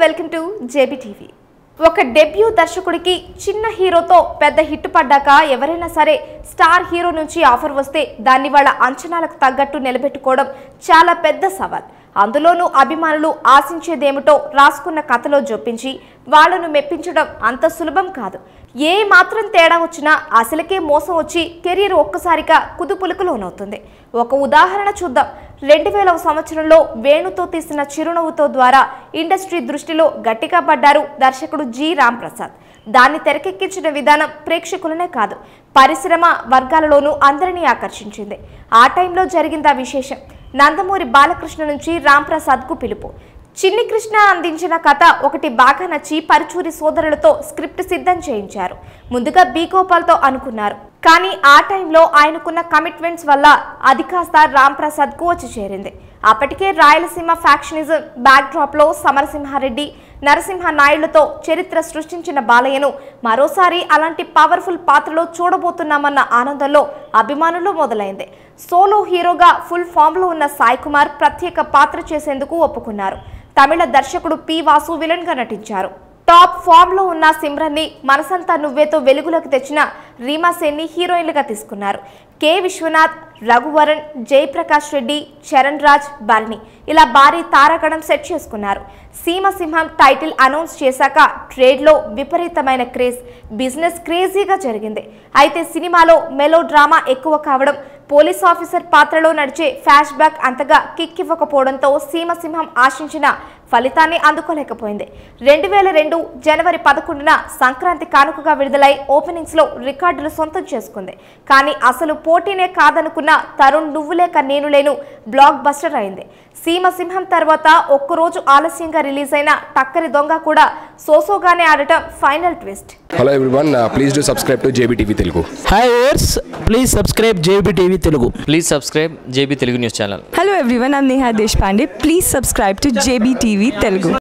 Welcome to JB TV ఒక debut దర్శకుడికి చిన్న హీరోతో పెద్ద హిట్ పడ్డాక ఎవరైనా సరే స్టార్ హీరో నుంచి ఆఫర్ వస్తే దాన్ని వాళ్ళ అంచనాలకు తగ్గట్టు నిలబెట్టుకోవడం చాలా పెద్ద సవాల్ అందులోనూ అభిమానులు ఆశించేదేమిటో రాసుకున్న కథలో జొప్పించి వాళ్ళను మెప్పించడం అంత సులభం కాదు ఏ మాత్రం తేడా వచ్చినా అసలుకే మోసం వచ్చి కెరీర్ ఒక్కసారిగా కుదుపులకు లోనవుతుంది ఒక ఉదాహరణ చూద్దాం రెండు వేల సంవత్సరంలో వేణుతో తీసిన చిరునవ్వుతో ద్వారా ఇండస్ట్రీ దృష్టిలో గట్టిగా పడ్డారు దర్శకుడు జి రామ్ ప్రసాద్ దాన్ని తెరకెక్కించిన విధానం ప్రేక్షకులనే కాదు పరిశ్రమ వర్గాలలోనూ అందరినీ ఆకర్షించింది ఆ టైంలో జరిగిందా విశేషం నందమూరి బాలకృష్ణ నుంచి రామ్ ప్రసాద్కు పిలుపు చిన్ని కృష్ణ అందించిన కథ ఒకటి బాగా నచ్చి పరుచూరి సోదరులతో స్క్రిప్ట్ సిద్ధం చేయించారు ముందుగా బి గోపాల్తో అనుకున్నారు కానీ ఆ టైంలో ఆయనకున్న కమిట్మెంట్స్ వల్ల అది కాస్త రామ్ ప్రసాద్కు వచ్చి చేరింది అప్పటికే రాయలసీమ ఫ్యాక్షనిజం బ్యాక్ డ్రాప్లో సమరసింహారెడ్డి నరసింహ నాయుడులతో చరిత్ర సృష్టించిన బాలయ్యను మరోసారి అలాంటి పవర్ఫుల్ పాత్రలో చూడబోతున్నామన్న ఆనందంలో అభిమానులు మొదలైంది సోలో హీరోగా ఫుల్ ఫామ్లో ఉన్న సాయి కుమార్ ప్రత్యేక పాత్ర చేసేందుకు ఒప్పుకున్నారు తమిళ దర్శకుడు పి వాసు విలన్ గా నటించారు టాప్ ఫామ్ లో ఉన్న సిమ్రన్ ని మనసంతా నువ్వేతో వెలుగులోకి తెచ్చిన రీమా సేన్ని హీరోయిన్లుగా తీసుకున్నారు కె విశ్వనాథ్ రఘువరన్ జయప్రకాష్ రెడ్డి చరణ్ రాజ్ భరణి ఇలా భారీ తారాగణం సెట్ చేసుకున్నారు సీమ సింహం టైటిల్ అనౌన్స్ చేశాక ట్రేడ్లో విపరీతమైన క్రేజ్ బిజినెస్ క్రేజీగా జరిగింది అయితే సినిమాలో మెలో డ్రామా ఎక్కువ కావడం పోలీస్ ఆఫీసర్ పాత్రలో నడిచే ఫ్లాష్ బ్యాక్ అంతగా కిక్ ఇవ్వకపోవడంతో సీమసింహం ఆశించిన ఫలితాన్ని అందుకోలేకపోయింది రెండు వేల రెండు జనవరి పదకొండున సంక్రాంతి కానుకగా విడుదలై ఓపెనింగ్స్ లో రికార్డులు సొంతం చేసుకుంది కానీ అసలు పోటీనే కాదనుకున్న తరుణ్ నువ్వు లేక నేను లేను బ్లాక్ బస్టర్ అయింది సీమ సింహం తర్వాత ఒక్కరోజు ఆలస్యంగా రిలీజ్ అయిన టక్కరి దొంగ కూడా సోసోగానే ఆడటం final twist hello everyone please do subscribe to JB TV Telugu hi ఓర్స్ please subscribe JB TV Telugu please subscribe JB Telugu news channel Hello everyone, I'm Neha Deshpande. Please subscribe to JBTV Telugu.